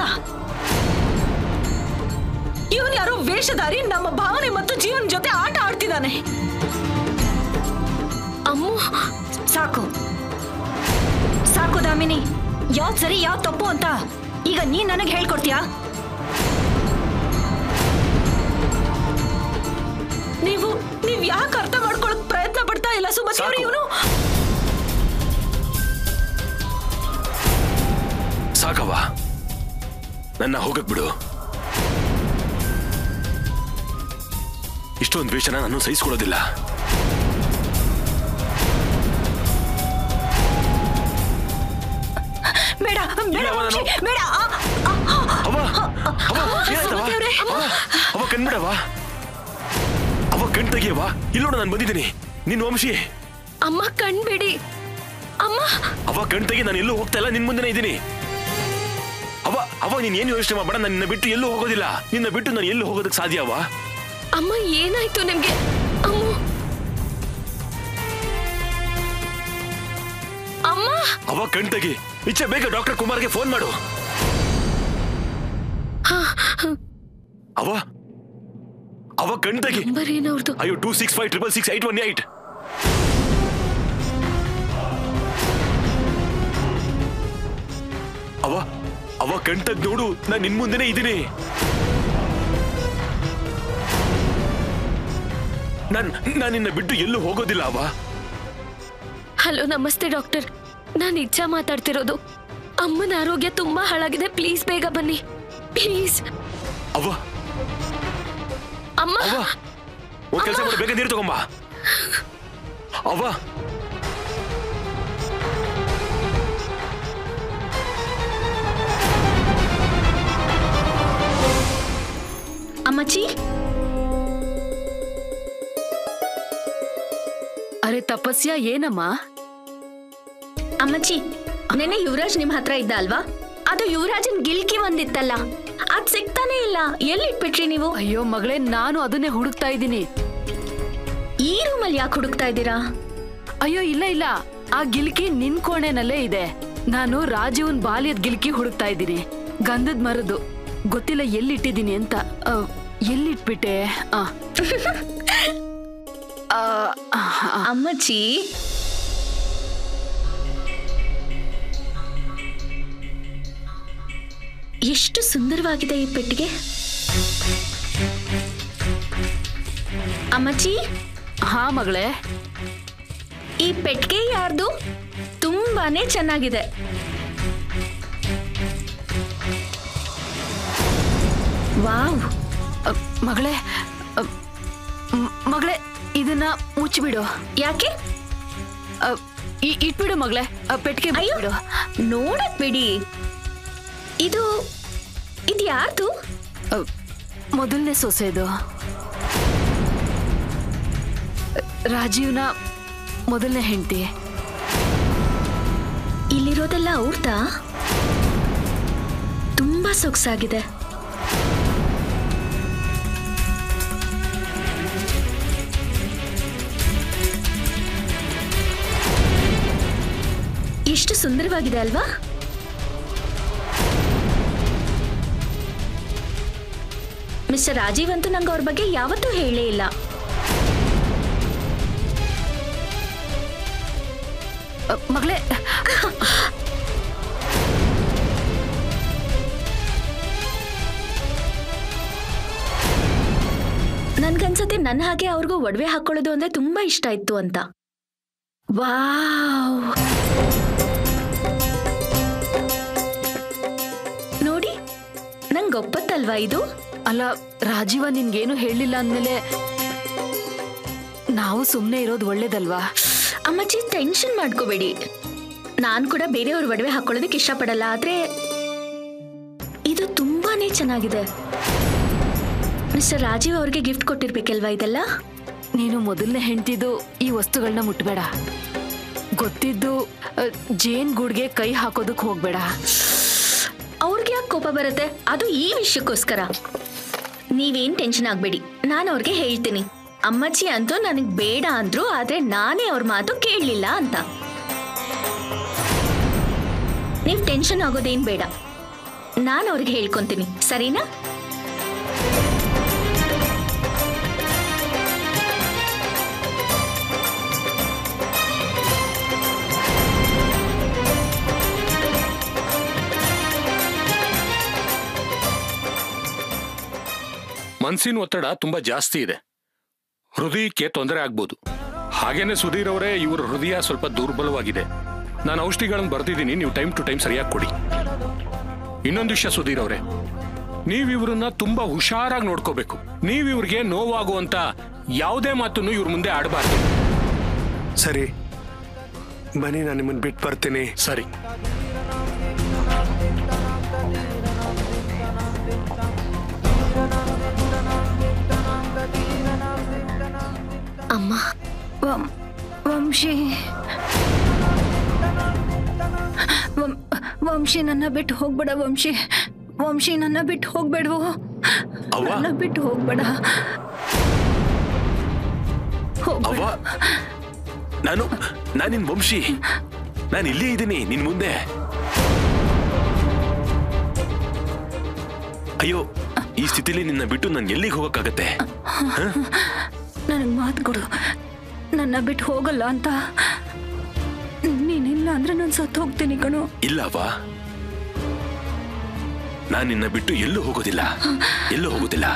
ಇವನು ಯಾರೋ ವೇಷಧಾರಿ ನಮ್ಮ ಭಾವನೆ ಮತ್ತು ಜೀವನ ಜೊತೆ ಆಟ ಆಡ್ತಿದ್ದಾನೆ ಅಮ್ಮು ಸಾಕು ಸಾಕು ದಾಮಿನಿ ಯಾವ್ದ್ ಸರಿ ಯಾವ್ದ್ ತಪ್ಪು ಅಂತ ಈಗ ನೀನ್ ನನಗೆ ಹೇಳ್ಕೊಡ್ತೀಯಾ ನೀವು ನೀವ್ ಯಾಕೆ ಅರ್ಥ ಮಾಡ್ಕೊಳಕ್ ಪ್ರಯತ್ನ ಪಡ್ತಾ ಇಲ್ಲ ಸುಮತಿ ಅವ್ರೆ ಸಾಕು. ಇವನು ಸಾಕವ್ವ ನನ್ನ ಹೋಗಕ್ ಬಿಡು ಇಷ್ಟೊಂದು ದ್ವೇಷನ ನಾನು ಸಹಿಸ್ಕೊಳ್ಳೋದಿಲ್ಲ ಬೇಡ ಬೇಡ ಇಲ್ಲ, ವಂಶಿ, ನಾನು- ಬೇಡ ಆ, ಆ, ಆ. ಅವ್ವ ಅವ್ವ ಏನಾಯ್ತವ್ವ? ಸುಮತಿ ಅವ್ರೆ, ಅವ್ವ, ಅವ್ವ ಕಣ್ಬಿಡವ್ವ ಅವ ಕಣ್ ತೆಗಿಯವ್ವ ಇಲ್ಲೋಡ ನಾನು ಬಂದಿದ್ದೀನಿ ನಿನ್ ವಂಶಿ ಅಮ್ಮ ಕಣ್ಬಿಡಿ ಅಮ್ಮ ಅವ ಕಣ್ ತೆಗಿ ನಾನು ಎಲ್ಲೂ ಹೋಗ್ತಾ ಇಲ್ಲ ನಿನ್ ಮುಂದೆನೇ ಇದ್ದೀನಿ ಅವ ಅವ ನೀನ್ ಏನು ಯೋಚನೆ ಮಾಡಬೇಡ ನಾನು ನಿನ್ನ ಬಿಟ್ಟು ಎಲ್ಲೂ ಹೋಗೋದಿಲ್ಲ ನಿನ್ನ ಬಿಟ್ಟು ನಾನು ಎಲ್ಲೂ ಹೋಗೋದಕ್ಕೆ ಸಾಧ್ಯ ಅವ ಅಮ್ಮ ಏನಾಯ್ತು ನಿಮ್ಗೆ ಅಮ್ಮ ಅಮ್ಮ ಅವ ಕಣ್ ತೆಗಿ ಇಚ್ಛೆ ಬೇಗ ಡಾಕ್ಟರ್ ಕುಮಾರ್ಗೆ ಫೋನ್ ಮಾಡು ಅವ ಅವ ಕಣ್ ತೆಗಿ ನಂಬರ್ ಏನವ್ರದ್ದು ಅಯ್ಯೋ two six five triple six eight one eight ಅವ ಅವ ಕಣ್ ತೆಗ್ ನೋಡು ನಾನು ನಿನ್ ಮುಂದೆನೆ ಇದ್ದೀನಿ ನಾನ್ ನಾನು ನಿನ್ನ ಬಿಟ್ಟು ಎಲ್ಲೂ ಹೋಗೋದಿಲ್ಲ ಅವ ಹಲೋ ನಮಸ್ತೆ ಡಾಕ್ಟರ್ ನಾನು ಇಚ್ಛಾ ಮಾತಾಡ್ತಿರೋದು ಅಮ್ಮನ ಆರೋಗ್ಯ ತುಂಬಾ ಹಾಳಾಗಿದೆ ಪ್ಲೀಸ್ ಬೇಗ ಬನ್ನಿ ಪ್ಲೀಸ್ ಅವ ಅಮ್ಮ ಅವ ಒಂದ್ ಕೆಲಸ ಮಾಡು ಬೇಗ ನೀರು ತಗೊಂಬ ಅವ ಅಮ್ಮಚ್ಚಿ ಅರೆ ತಪಸ್ಯ ಏನಮ್ಮ ಅಮ್ಮಚ್ಚಿ ನೆನೆ ಯುವರಾಜ್ ನಿಮ್ ಹತ್ರ ಇದ್ದ ಅಲ್ವಾ ಅದು ಯುವರಾಜನ್ ಗಿಲ್ಕಿ ಒಂದಿತ್ತಲ್ಲ ಅದ್ ಸಿಗ್ತಾನೆ ಇಲ್ಲ ಎಲ್ಲಿಟ್ಬಿಟ್ರಿ ನೀವು ಅಯ್ಯೋ ಮಗಳೇ ನಾನು ಅದನ್ನೇ ಹುಡುಕ್ತಾ ಇದ್ದೀನಿ ಈ ರೂಮಲ್ಲಿ ಯಾಕೆ ಹುಡುಕ್ತಾ ಇದ್ದೀರಾ ಅಯ್ಯೋ ಇಲ್ಲ ಇಲ್ಲ ಆ ಗಿಲ್ಕಿ ನಿನ್ ಕೋಣೆನಲ್ಲೇ ಇದೆ ನಾನು ರಾಜೀವನ್ ಬಾಲ್ಯದ ಗಿಲ್ಕಿ ಹುಡುಕ್ತಾ ಇದ್ದೀನಿ ಗಂಧದ ಮರದ್ದು ಗೊತ್ತಿಲ್ಲ ಎಲ್ಲಿಟ್ಟಿದ್ದೀನಿ ಅಂತ ಆ, ಎಲ್ಲಿಟ್ಬಿಟ್ಟೆ ಆ. ಆ, ಆ, ಆ. ಅಮ್ಮಚ್ಚಿ ಎಷ್ಟು ಸುಂದರವಾಗಿದೆ ಈ ಪೆಟ್ಟಿಗೆ ಅಮ್ಮಚ್ಚಿ ಹಾ ಮಗಳೇ ಈ ಪೆಟ್ಟಿಗೆ ಯಾರ್ದು ತುಂಬಾನೇ ಚೆನ್ನಾಗಿದೆ ವಾವ್ ಅ, ಮಗಳೇ ಅ, ಮ್- ಮಗಳೇ ಇದನ್ನ ಮುಚ್ಚಿಬಿಡು ಯಾಕೆ ಅ, ಇ- ಇಟ್ಬಿಡು ಮಗಳೇ ಆ ಪೆಟ್ಟಿಗೆ ಅಯ್ಯೋ ಬಿಡು ನೋಡಕ್ ಬಿಡಿ ಇದು ಇದು ಯಾರ್ದು ಮೊದಲನೇ ಸೊಸೆದು ರಾಜೀವ್ನ ಮೊದಲನೇ ಹೆಂಡತಿ ಇಲ್ಲಿರೋದೆಲ್ಲ ಅವ್ರದಾ ತುಂಬಾ ಸೊಗಸಾಗಿದೆ ಎಷ್ಟು ಸುಂದರವಾಗಿದೆ ಅಲ್ವಾ ಮಿಸ್ಟರ್ ರಾಜೀವ್ ಅಂತೂ ನಂಗೆ ಅವ್ರ ಬಗ್ಗೆ ಯಾವತ್ತೂ ಹೇಳೇ ಇಲ್ಲ ಅ, ಮಗಳೇ ನನ್ಗನ್ಸತ್ತೆ ನನ್ನ ಹಾಗೆ ಅವ್ರಿಗೂ ಒಡವೆ ಹಾಕೊಳ್ಳೋದು ಅಂದ್ರೆ ತುಂಬಾ ಇಷ್ಟ ಇತ್ತು ಅಂತ ವಾವ್ ನೋಡಿ ನಂಗೆ ಗೊಪ್ಪತ್ತಲ್ವಾ ಇದು ಅಲ್ಲ ರಾಜೀವ ನಿನ್ಗೇನು ಹೇಳಿಲ್ಲ ಅಂದ್ಮೇಲೆ ನಾವು ಸುಮ್ಮನೆ ಇರೋದು ಒಳ್ಳೇದಲ್ವಾ ಅಮ್ಮಚ್ಚಿ ಟೆನ್ಷನ್ ಮಾಡ್ಕೋಬೇಡಿ ನಾನ್ ಕೂಡ ಬೇರೆಯವ್ರ ಒಡವೆ ಹಾಕೊಳ್ಳೋದಕ್ಕೆ ಇಷ್ಟಪಡಲ್ಲ ಆದ್ರೆ ಇದು ತುಂಬಾನೇ ಚೆನ್ನಾಗಿದೆ ಮಿಸ್ಟರ್ ರಾಜೀವ್ ಅವ್ರಿಗೆ ಗಿಫ್ಟ್ ಕೊಟ್ಟಿರ್ಬೇಕಲ್ವಾ ಇದೆಲ್ಲ ನೀನು ಮೊದಲನೇ ಹೆಂಡ್ತಿದ್ದು ಈ ವಸ್ತುಗಳನ್ನ ಮುಟ್ಬೇಡ ಗೊತ್ತಿದ್ದು ಅ, ಜೇನ್ ಗೂಡ್ಗೆ ಕೈ ಹಾಕೋದಕ್ ಹೋಗ್ಬೇಡ ಅವ್ರಿಗೆ ಯಾಕೆ ಕೋಪ ಬರುತ್ತೆ ಅದು ಈ ವಿಷಯಕ್ಕೋಸ್ಕರ ನೀವೇನ್ ಟೆನ್ಷನ್ ಆಗ್ಬೇಡಿ ನಾನು ಅವ್ರಿಗೆ ಹೇಳ್ತೀನಿ ಅಮ್ಮಚ್ಚಿ ಅಂತೂ ನನಗ್ ಬೇಡ ಅಂದ್ರು ಆದ್ರೆ ನಾನೇ ಅವ್ರ ಮಾತು ಕೇಳಲಿಲ್ಲ ಅಂತ ನೀವ್ ಟೆನ್ಷನ್ ಆಗೋದೇನ್ ಬೇಡ ನಾನು ಅವ್ರಿಗೆ ಹೇಳ್ಕೊಂತೀನಿ ಸರಿನಾ ಮನ್ಸಿನ ಒತ್ತಡ ತುಂಬಾ ಜಾಸ್ತಿ ಇದೆ ಹೃದಯಕ್ಕೆ ತೊಂದರೆ ಆಗ್ಬೋದು ಹಾಗೇನೆ ಸುಧೀರ್ ಅವರೇ ಇವ್ರ ಹೃದಯ ಸ್ವಲ್ಪ ದುರ್ಬಲವಾಗಿದೆ ನಾನು ಔಷಧಿಗಳನ್ನು ಬರ್ತಿದ್ದೀನಿ ನೀವು ಟೈಮ್ ಟು ಟೈಮ್ ಸರಿಯಾಗಿ ಕೊಡಿ ಇನ್ನೊಂದು ವಿಷಯ ಸುಧೀರ್ ಅವರೇ ನೀವು ಇವ್ರನ್ನ ತುಂಬಾ ಹುಷಾರಾಗಿ ನೋಡ್ಕೋಬೇಕು ನೀವು ಇವ್ರಿಗೆ ನೋವಾಗುವಂತ ಯಾವುದೇ ಮಾತನ್ನು ಇವ್ರ ಮುಂದೆ ಆಡಬಾರ್ದು ಸರಿ ಬನ್ನಿ ನಾನು ನಿಮ್ಮನ್ನು ಬಿಟ್ಟು ಬರ್ತೀನಿ ಸರಿ ಅಮ್ಮ ವಂ- ವಂಶಿ ವಂ- ವಂಶಿ ನನ್ನ ಬಿಟ್ಟು ಹೋಗ್ಬೇಡ ವಂಶಿ ವಂಶಿ ನನ್ನ ಬಿಟ್ಟು ಹೋಗ್ಬೇಡವು ಅವ್ವ? ನನ್ನ ಬಿಟ್ಟು ಹೋಗ್ಬೇಡ ಹೋಗ್ಬೇಡ ಅವ್ವ ನಾನು ನಾನು ನಿನ್ ವಂಶಿ ನಾನು ಇಲ್ಲೇ ಇದ್ದೀನಿ ನಿನ್ ಮುಂದೆ ಅಯ್ಯೋ ಈ ಸ್ಥಿತಿಲಿ ನಿನ್ನ ಬಿಟ್ಟು ನಾನು ಎಲ್ಲಿಗೆ ಹೋಗಕ್ಕಾಗತ್ತೆ ನನಗೆ ಮಾತು ಕೊಡು ನನ್ನ ಬಿಟ್ಟು ಹೋಗಲ್ಲ ಅಂತ ನೀನಿಲ್ಲ ಅಂದ್ರೆ ನಾನು ಸತ್ತು ಹೋಗ್ತೀನಿ ಕಣೋ ಇಲ್ಲವ್ವ ನಾನು ನಿನ್ನ ಬಿಟ್ಟು ಎಲ್ಲೂ ಹೋಗೋದಿಲ್ಲ ಎಲ್ಲೂ ಹೋಗೋದಿಲ್ಲ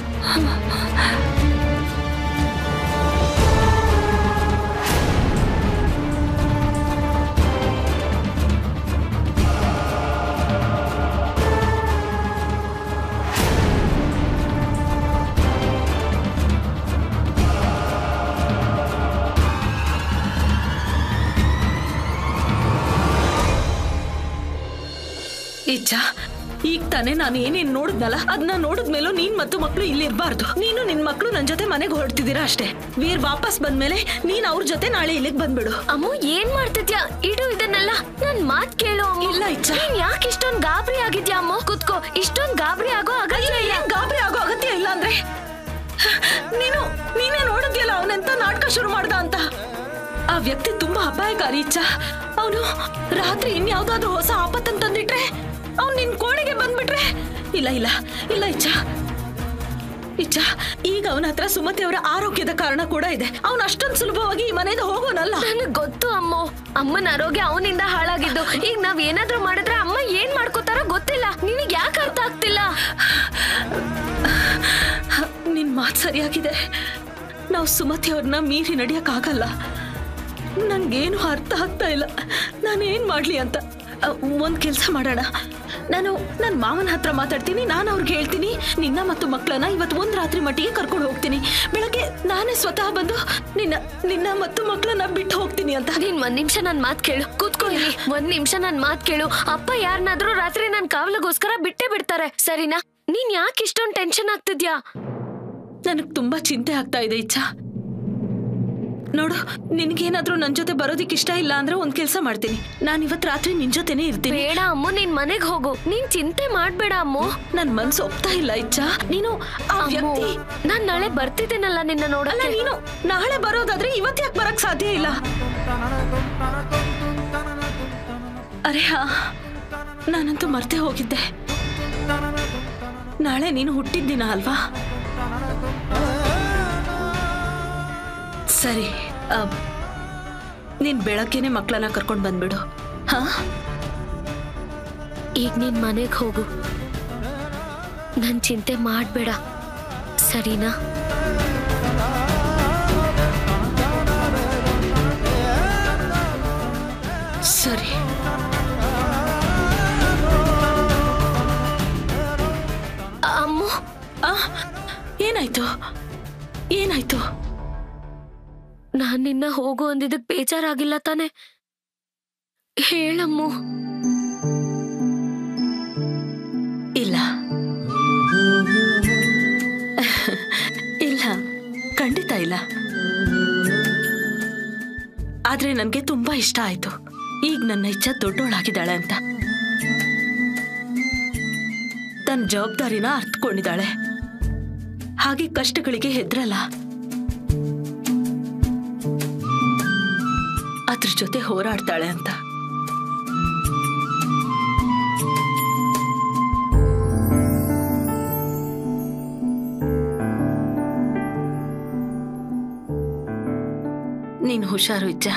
ಇಚ್ಛಾ ಈಗ ತಾನೇ ನಾನು ಏನೇನ್ ನೋಡಿದ್ನಲ್ಲ ಅದನ್ನ ನೋಡಿದ್ಮೇಲೂ ನೀನ್ ಮತ್ತು ಮಕ್ಳು ಇಲ್ಲಿ ಇರಬಾರ್ದು ನೀನು ನಿನ್ ಮಕ್ಳು ನನ್ ಜೊತೆ ಮನೆಗೆ ಹೊರಡ್ತಿದ್ದೀರಾ ಅಷ್ಟೇ ವೀರ್ ವಾಪಸ್ ಬಂದ್ಮೇಲೆ ನೀನ್ ಅವ್ರ ಜೊತೆ ನಾಳೆ ಇಲ್ಲಿಗೆ ಬಂದ್ಬಿಡು ಅಮ್ಮು ಏನ್ ಮಾಡ್ತಿದ್ಯಾ ಇಡು ಇದನ್ನೆಲ್ಲ ನನ್ ಮಾತ್ ಕೇಳು ಅಮ್ಮು. ಇಲ್ಲ, ಇಚ್ಛಾ. ನೀನ್ ಯಾಕೆ ಇಷ್ಟೊಂದ್ ಗಾಬರಿ ಆಗಿದ್ಯಾ ಅಮ್ಮ ಕುತ್ಕೋ ಇಷ್ಟೊಂದ್ ಗಾಬರಿ ಆಗೋ ಅಗತ್ಯ ಇಲ್ಲ ಏನ್ ಗಾಬರಿ ಆಗೋ ಅಗತ್ಯ ಇಲ್ಲ ಅಂದ್ರೆ ನೀನು ನೀನೇ ನೋಡಿದ್ಯಲ್ಲ ಅವನೆಂತ ನಾಟಕ ಶುರು ಮಾಡ್ದ ಅಂತ ಆ ವ್ಯಕ್ತಿ ತುಂಬಾ ಅಪಾಯಕಾರಿ ಇಚ್ಛಾ ಅವನು ರಾತ್ರಿ ಇನ್ಯಾವ್ದಾದ್ರೂ ಹೊಸ ಆಪತ್ತನ್ನು ತಂದಿಟ್ರೆ ಅವ್ನು ನಿನ್ ಕೋಣೆಗೆ ಬಂದ್ಬಿಟ್ರೆ ಇಲ್ಲ ಇಲ್ಲ ಇಲ್ಲ ಇಚ್ಛಾ ಇಚ್ಛಾ ಈಗ ಅವನ ಹತ್ರ ಸುಮತಿ ಅವರ ಆರೋಗ್ಯದ ಕಾರಣ ಕೂಡ ಇದೆ ಅವನು ಅಷ್ಟೊಂದು ಸುಲಭವಾಗಿ ಈ ಮನೆಯಿಂದ ಹೋಗೋನಲ್ಲ ನನಗ್ ಗೊತ್ತು ಅಮ್ಮು ಅಮ್ಮನ ಆರೋಗ್ಯ ಅವನಿಂದ ಹಾಳಾಗಿದ್ದು ಈಗ ನಾವ್ ಏನಾದ್ರೂ ಮಾಡಿದ್ರೆ ಅಮ್ಮ ಏನ್ ಮಾಡ್ಕೋತಾರೋ ಗೊತ್ತಿಲ್ಲ ನಿನಗ್ ಯಾಕೆ ಅರ್ಥ ಆಗ್ತಿಲ್ಲ ನಿನ್ ಮಾತು ಸರಿಯಾಗಿದೆ ನಾವು ಸುಮತಿ ಅವ್ರನ್ನ ಮೀರಿ ನಡಿಯಕ್ಕಾಗಲ್ಲ ನಂಗೇನು ಅರ್ಥ ಆಗ್ತಾ ಇಲ್ಲ ನಾನೇನ್ ಮಾಡ್ಲಿ ಅಂತ ಅ, ಒಂದ್ ಕೆಲ್ಸ ಮಾಡೋಣ ನಾನು ನನ್ನ ಮಾವನ ಹತ್ರ ಮಾತಾಡ್ತೀನಿ ನಾನು ಅವ್ರಿಗೆ ಹೇಳ್ತೀನಿ ನಿನ್ನ ಮತ್ತು ಮಕ್ಕಳನ್ನ ಇವತ್ತು ಒಂದ್ ರಾತ್ರಿ ಮಟ್ಟಿಗೆ ಕರ್ಕೊಂಡು ಹೋಗ್ತೀನಿ ಬೆಳಗ್ಗೆ ನಾನೇ ಸ್ವತಃ ಬಂದು ನಿನ್ನ ನಿನ್ನ ಮತ್ತು ಮಕ್ಕಳನ್ನ ಬಿಟ್ಟು ಹೋಗ್ತೀನಿ ಅಂತ ನೀನ್ ಒಂದ್ ನಿಮಿಷ ನನ್ ಮಾತ್ ಕೇಳು ಕೂತ್ಕೋ ಇಲ್ಲಿ ಒಂದ್ ನಿಮಿಷ ನನ್ ಮಾತ್ ಕೇಳು ಅಪ್ಪ ಯಾರನ್ನಾದ್ರೂ ರಾತ್ರಿ ನನ್ ಕಾವಲಿಗೋಸ್ಕರ ಬಿಟ್ಟೇ ಬಿಡ್ತಾರೆ ಸರಿನಾ ನೀನ್ ಯಾಕೆ ಇಷ್ಟೊಂದ್ ಟೆನ್ಷನ್ ಆಗ್ತಿದ್ಯಾ ನನಗ್ ತುಂಬಾ ಚಿಂತೆ ಆಗ್ತಾ ಇದೆ ಇಚ್ಛಾ ನೋಡು ನಿನ್ಗೇನಾದ್ರೂ ನನ್ ಜೊತೆ ಬರೋದಿಕ್ ಇಷ್ಟ ಇಲ್ಲ ಅಂದ್ರೆ ಒಂದ್ ಕೆಲ್ಸ ಮಾಡ್ತೀನಿ ನಾನ್ ಇವತ್ ರಾತ್ರಿ ನಿನ್ ಜೊತೆನೆ ಇರ್ತೀನಿ ಬೇಡ ಅಮ್ಮು ನೀನ್ ಮನೆಗ್ ಹೋಗು ನೀನ್ ಚಿಂತೆ ಮಾಡ್ಬೇಡ ಅಮ್ಮು ನನ್ ಮನ್ಸು ಒಪ್ತಾ ಇಲ್ಲ ಇಚ್ಛಾ ನೀನು ಆ ಅಮ್ಮು, ವ್ಯಕ್ತಿ ನಾನ್ ನಾಳೆ ಬರ್ತಿದ್ದೇನಲ್ಲ ನಿನ್ನ ಅಲ್ಲ ನೋಡಲ್ಲ ನೀನು ನಾಳೆ ಬರೋದಾದ್ರೆ ಇವತ್ ಯಾಕೆ ಬರಕ್ ಸಾಧ್ಯ ಇಲ್ಲ ಅರೆ ಹಾ ನಾನಂತೂ ಮರ್ತೇ ಹೋಗಿದ್ದೆ ನಾಳೆ ನೀನು ಹುಟ್ಟಿದ್ದಿನ ಅಲ್ವಾ ಸರಿ ಆ, ನೀನ್ ಬೆಳಗ್ಗೆನೆ ಮಕ್ಕಳನ್ನ ಕರ್ಕೊಂಡು ಬಂದ್ಬಿಡು ಹಾ ಈಗ ನೀನ್ ಮನೆಗೆ ಹೋಗು ನನ್ ಚಿಂತೆ ಮಾಡ್ಬೇಡ ಸರಿನಾ ಸರಿ ಅಮ್ಮು ಆ ಏನಾಯ್ತು ಏನಾಯ್ತು ನಾನ್ ನಿನ್ನ ಹೋಗು ಅಂದಿದ್ದಕ್ ಬೇಜಾರಾಗಿಲ್ಲ ತಾನೆ ಹೇಳಮ್ಮು ಇಲ್ಲ ಇಲ್ಲ ಖಂಡಿತ ಇಲ್ಲ ಆದ್ರೆ ನನ್ಗೆ ತುಂಬಾ ಇಷ್ಟ ಆಯ್ತು ಈಗ ನನ್ನ ಇಚ್ಛೆ ದೊಡ್ಡೋಳಾಗಿದ್ದಾಳೆ ಅಂತ ತನ್ನ ಜವಾಬ್ದಾರಿನ ಅರ್ಥಕೊಂಡಿದ್ದಾಳೆ ಹಾಗೆ ಕಷ್ಟಗಳಿಗೆ ಹೆದ್ರಲ್ಲ ಅದ್ರ ಜೊತೆ ಹೋರಾಡ್ತಾಳೆ ಅಂತ ನೀನು ಹುಷಾರು ಇಜ್ಜ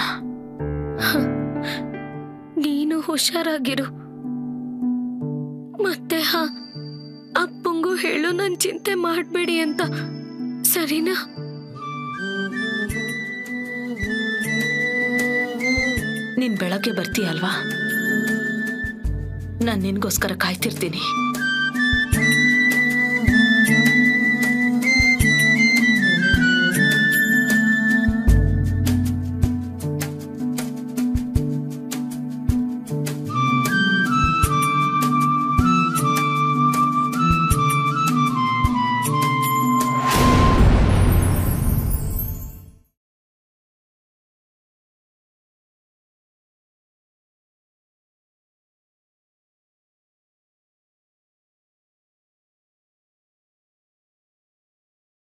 ನೀನು ಹುಷಾರಾಗಿರು ಮತ್ತೆ ಹಾ ಅಪ್ಪಂಗೂ ಹೇಳು ನನ್ ಚಿಂತೆ ಮಾಡ್ಬೇಡಿ ಅಂತ ಸರಿನಾ ನೀನ್ ಬೆಳಗ್ಗೆ ಬರ್ತೀಯಲ್ವಾ ನಾನು ನಿನ್ಗೋಸ್ಕರ ಕಾಯ್ತಿರ್ತೀನಿ